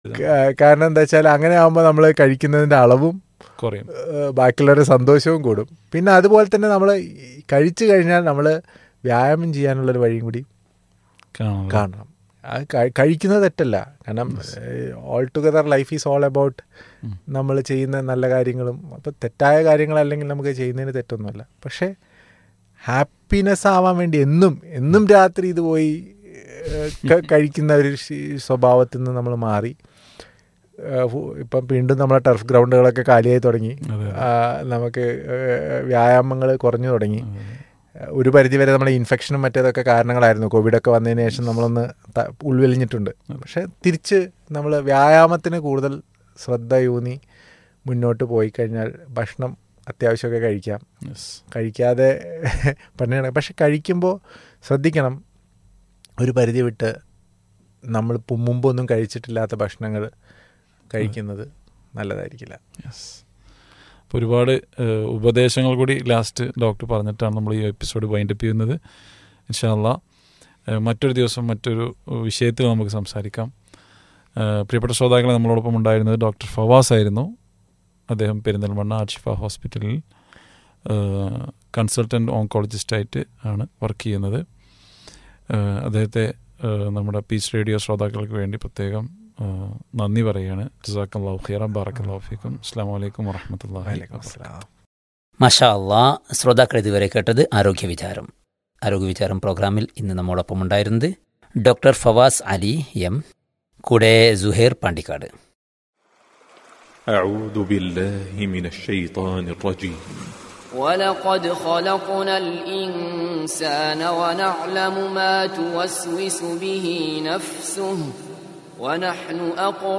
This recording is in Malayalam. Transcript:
കാ- കാരണം എന്താ വെച്ചാൽ അങ്ങനെ ആകുമ്പോൾ നമ്മൾ കഴിക്കുന്നതിൻ്റെ അളവും കുറയും ഏഹ്, ബാക്കിയുള്ളവരുടെ സന്തോഷവും കൂടും പിന്നെ അതുപോലെ തന്നെ നമ്മൾ കഴിച്ചു കഴിഞ്ഞാൽ നമ്മൾ വ്യായാമം ചെയ്യാനുള്ളൊരു വഴിയും കൂടി കാണാം കാണണം അത് കഴി- കഴിക്കുന്നത് തെറ്റല്ല കാരണം all together life is all about നമ്മൾ ചെയ്യുന്ന നല്ല കാര്യങ്ങളും അപ്പോൾ തെറ്റായ കാര്യങ്ങളല്ലെങ്കിൽ നമുക്ക് ചെയ്യുന്നതിന് തെറ്റൊന്നുമല്ല പക്ഷേ ഹാപ്പിനെസ് ആവാൻ വേണ്ടി എന്നും എന്നും രാത്രി ഇത് പോയി ഏഹ്, ക- കഴിക്കുന്ന ഒരു ശീ- സ്വഭാവത്തിൽ നിന്ന് നമ്മൾ മാറി ഏഹ്, ഫു- ഇപ്പം വീണ്ടും നമ്മളെ ടർഫ് ഗ്രൗണ്ടുകളൊക്കെ കാലിയായി തുടങ്ങി അതെ. ആ, നമുക്ക് വ്യായാമങ്ങൾ കുറഞ്ഞു തുടങ്ങി ഒരു പരിധി വരെ നമ്മുടെ ഇൻഫെക്ഷനും മറ്റേതൊക്കെ കാരണങ്ങളായിരുന്നു കോവിഡൊക്കെ വന്നതിന് ശേഷം നമ്മളൊന്ന് ത- ഉൾവലിഞ്ഞിട്ടുണ്ട് പക്ഷെ തിരിച്ച് നമ്മൾ വ്യായാമത്തിന് കൂടുതൽ ശ്രദ്ധ യൂന്നി മുന്നോട്ട് പോയി കഴിഞ്ഞാൽ ഭക്ഷണം അത്യാവശ്യമൊക്കെ കഴിക്കാം Yes. കഴിക്കാതെ പണിയാണ് പക്ഷെ കഴിക്കുമ്പോൾ ശ്രദ്ധിക്കണം ഒരു പരിധി വിട്ട് നമ്മൾ മുമ്പൊന്നും കഴിച്ചിട്ടില്ലാത്ത ഭക്ഷണങ്ങൾ കഴിക്കുന്നത് നല്ലതായിരിക്കില്ല യെസ് അപ്പോൾ ഒരുപാട് ഏഹ്, ഉപദേശങ്ങൾ കൂടി ലാസ്റ്റ് ഡോക്ടർ പറഞ്ഞിട്ടാണ് നമ്മൾ ഈ എപ്പിസോഡ് വൈൻഡപ്പ് ചെയ്യുന്നത് ഇൻഷാല്ല മറ്റൊരു ദിവസം മറ്റൊരു വിഷയത്തിൽ നമുക്ക് സംസാരിക്കാം ഏഹ്, പ്രിയപ്പെട്ട ശ്രോതാക്കളെ നമ്മളോടൊപ്പം ഉണ്ടായിരുന്നത് ഡോക്ടർ ഫവാസ് ആയിരുന്നു അദ്ദേഹം പെരിന്തൽമണ്ണ ആർഷിഫ ഹോസ്പിറ്റലിൽ കൺസൾട്ടൻറ്റ് ഓങ്കോളജിസ്റ്റായിട്ട് ആണ് വർക്ക് ചെയ്യുന്നത് ഏഹ്, അദ്ദേഹത്തെ ഏഹ്, നമ്മുടെ പീസ് റേഡിയോ ശ്രോതാക്കൾക്ക് വേണ്ടി പ്രത്യേകം ഏഹ്, നന്ദി പറയുകയാണ് ജസാക്കല്ലാഹു ഖൈറ ബാറക്കല്ലാഹു ഫീക്കും അസ്സാം വലൈക്കും വറഹമത്തല്ലാഹി വലൈക്കും വബറകാതുഹു അസ്സലാം. മഷാ അള്ളാ ശ്രോതാക്കൾ ഇതുവരെ കേട്ടത് ആരോഗ്യ വിചാരം ആരോഗ്യ വിചാരം പ്രോഗ്രാമിൽ ഇന്ന് നമ്മോടൊപ്പം ഉണ്ടായിരുന്നത് ഡോക്ടർ ഫവാസ് അലി എം കൂടെ സുഹൈർ പാണ്ടിക്കാട് أعوذ بالله من الشيطان الرجيم ولقد خلقنا الإنسان ونعلم ما توسوس به نفسه ونحن أقرب